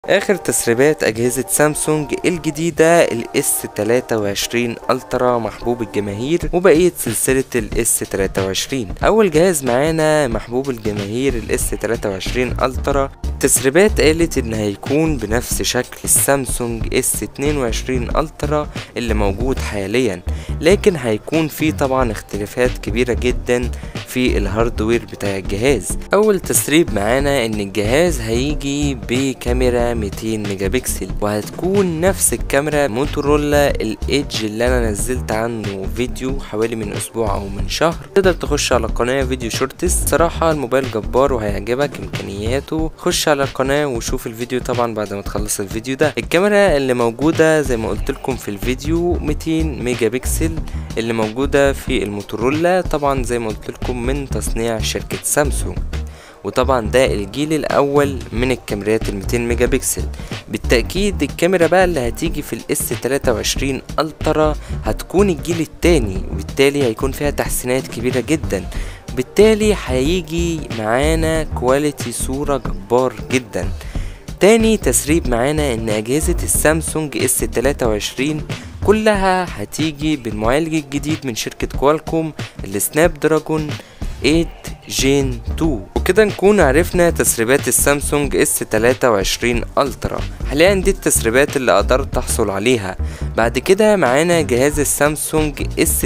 اخر تسريبات اجهزة سامسونج الجديدة الاس 23 الترا محبوب الجماهير وبقية سلسلة الاس 23 اول جهاز معانا محبوب الجماهير الاس 23 الترا التسريبات قالت ان هيكون بنفس شكل السامسونج اس 22 الترا اللي موجود حاليا لكن هيكون في طبعا اختلافات كبيرة جدا في الهاردوير بتاع الجهاز اول تسريب معانا ان الجهاز هيجي بكاميرا 200 ميجا بكسل وهتكون نفس الكاميرا موتورولا الايدج اللي انا نزلت عنه فيديو حوالي من اسبوع او من شهر تقدر تخش على القناة فيديو شورتس صراحة الموبايل جبار وهيعجبك امكانياته خش على القناة وشوف الفيديو طبعا بعد ما تخلص الفيديو ده الكاميرا اللي موجودة زي ما قلت لكم في الفيديو 200 ميجا بكسل اللي موجودة في الموتورولا طبعا زي ما قلت لكم من تصنيع شركة سامسونج وطبعا ده الجيل الاول من الكاميرات ال 200 ميجا بكسل بالتاكيد الكاميرا بقى اللي هتيجي في الاس 23 الترا هتكون الجيل التاني وبالتالي هيكون فيها تحسينات كبيره جدا بالتالي هيجي معانا كواليتي صوره جبار جدا تاني تسريب معانا ان اجهزة السامسونج اس 23 كلها هتيجي بالمعالج الجديد من شركة كوالكوم السناب دراجون 8 جين 2 وكده نكون عرفنا تسريبات السامسونج اس 23 الترا حاليا دي التسريبات اللي قدرت تحصل عليها بعد كده معانا جهاز السامسونج اس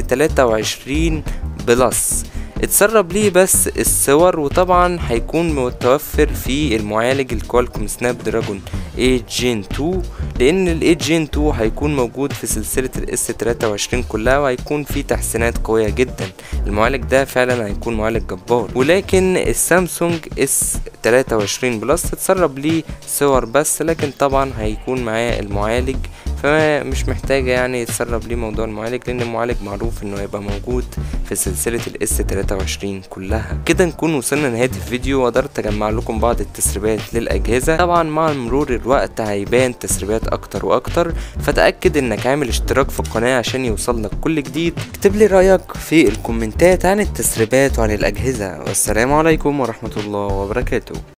23 بلس اتسرب ليه بس الصور وطبعا هيكون متوفر في المعالج الكوالكوم سناب دراجون 8 جين 2 لان ال 8 جين 2 هيكون موجود في سلسلة الاس 23 كلها وهيكون فيه تحسينات قوية جدا المعالج ده فعلا هيكون معالج جبار ولكن السامسونج اس 23 بلس اتسرب ليه صور بس لكن طبعا هيكون معاه المعالج فمش محتاجة يعني يتسرب ليه موضوع المعالج لان المعالج معروف انه هيبقى موجود في سلسلة الاس 23 كلها كده نكون وصلنا لنهاية الفيديو وقدرت اجمع لكم بعض التسريبات للاجهزة طبعا مع مرور الوقت هيبان تسريبات اكتر واكتر فتأكد انك عامل اشتراك في القناة عشان يوصلك كل جديد اكتب لي رأيك في الكومنتات عن التسريبات وعن الاجهزة والسلام عليكم ورحمة الله وبركاته